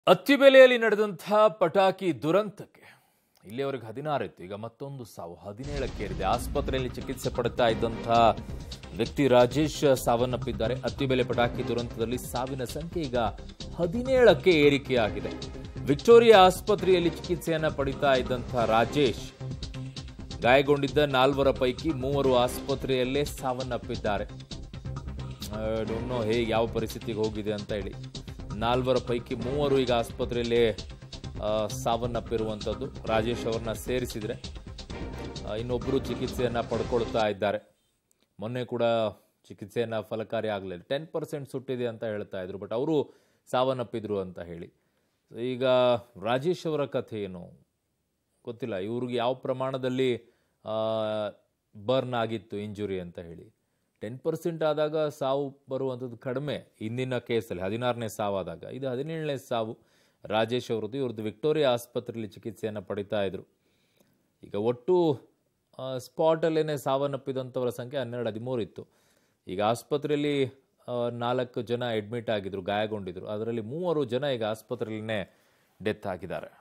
ಅತ್ತಿಬೆಲೆಯಲ್ಲಿ ನಡೆದಂತಹ ಪಟಾಕಿ ದುರಂತಕ್ಕೆ ಇಲ್ಲಿಯವರೆಗೆ ಹದಿನಾರು ಇತ್ತು ಈಗ ಮತ್ತೊಂದು ಸಾವು ಹದಿನೇಳಕ್ಕೇರಿದೆ ಆಸ್ಪತ್ರೆಯಲ್ಲಿ ಚಿಕಿತ್ಸೆ ಪಡುತ್ತಾ ಇದ್ದಂತಹ ವ್ಯಕ್ತಿ ರಾಜೇಶ್ ಸಾವನ್ನಪ್ಪಿದ್ದಾರೆ ಅತ್ತಿಬೆಲೆ ಪಟಾಕಿ ದುರಂತದಲ್ಲಿ ಸಾವಿನ ಸಂಖ್ಯೆ ಈಗ ಹದಿನೇಳಕ್ಕೆ ಏರಿಕೆಯಾಗಿದೆ ವಿಕ್ಟೋರಿಯಾ ಆಸ್ಪತ್ರೆಯಲ್ಲಿ ಚಿಕಿತ್ಸೆಯನ್ನ ಪಡಿತಾ ಇದ್ದಂತಹ ರಾಜೇಶ್ ಗಾಯಗೊಂಡಿದ್ದ ನಾಲ್ವರ ಪೈಕಿ ಮೂವರು ಆಸ್ಪತ್ರೆಯಲ್ಲೇ ಸಾವನ್ನಪ್ಪಿದ್ದಾರೆ ಡೋಂಟ್ ನೋ ಹೇಗೆ ಯಾವ ಪರಿಸ್ಥಿತಿಗೆ ಹೋಗಿದೆ ಅಂತ ಹೇಳಿ ನಾಲ್ವರ ಪೈಕಿ ಮೂವರು ಈಗ ಆಸ್ಪತ್ರೆಯಲ್ಲೇ ಆ, ಸಾವನ್ನಪ್ಪಿರುವಂಥದ್ದು ರಾಜೇಶ್ ಅವ್ರನ್ನ ಸೇರಿಸಿದ್ರೆ ಆ, ಇನ್ನೊಬ್ಬರು ಚಿಕಿತ್ಸೆಯನ್ನು ಪಡ್ಕೊಳ್ತಾ ಇದ್ದಾರೆ ಮೊನ್ನೆ ಕೂಡ ಚಿಕಿತ್ಸೆಯನ್ನು ಫಲಕಾರಿ ಆಗಲಿಲ್ಲ ಟೆನ್ ಪರ್ಸೆಂಟ್ ಸುಟ್ಟಿದೆ ಅಂತ ಹೇಳ್ತಾ ಇದ್ರು ಬಟ್ ಅವರು ಸಾವನ್ನಪ್ಪಿದ್ರು ಅಂತ ಹೇಳಿ ಈಗ ರಾಜೇಶ್ ಅವರ ಕಥೆ ಏನು ಗೊತ್ತಿಲ್ಲ ಇವ್ರಿಗೆ ಯಾವ ಪ್ರಮಾಣದಲ್ಲಿ ಬರ್ನ್ ಆಗಿತ್ತು ಇಂಜುರಿ ಅಂತ ಹೇಳಿ ಟೆನ್ ಪರ್ಸೆಂಟ್ ಆದಾಗ ಸಾವು ಬರುವಂಥದ್ದು ಕಡಿಮೆ ಹಿಂದಿನ ಕೇಸಲ್ಲಿ ಹದಿನಾರನೇ ಸಾವಾದಾಗ ಇದು ಹದಿನೇಳನೇ ಸಾವು ರಾಜೇಶ್ ಅವರದ್ದು ಇವ್ರದ್ದು ವಿಕ್ಟೋರಿಯಾ ಆಸ್ಪತ್ರೆಯಲ್ಲಿ ಚಿಕಿತ್ಸೆಯನ್ನು ಪಡಿತಾ ಇದ್ರು ಈಗ ಒಟ್ಟು ಸ್ಪಾಟಲ್ಲೇ ಸಾವನ್ನಪ್ಪಿದಂಥವರ ಸಂಖ್ಯೆ ಹನ್ನೆರಡು ಹದಿಮೂರು ಇತ್ತು ಈಗ ಆಸ್ಪತ್ರೆಯಲ್ಲಿ ಆ, ನಾಲ್ಕು ಜನ ಅಡ್ಮಿಟ್ ಆಗಿದ್ರು ಗಾಯಗೊಂಡಿದ್ರು ಅದರಲ್ಲಿ ಮೂವರು ಜನ ಈಗ ಆಸ್ಪತ್ರೆಯಲ್ಲೇ ಡೆತ್ ಆಗಿದ್ದಾರೆ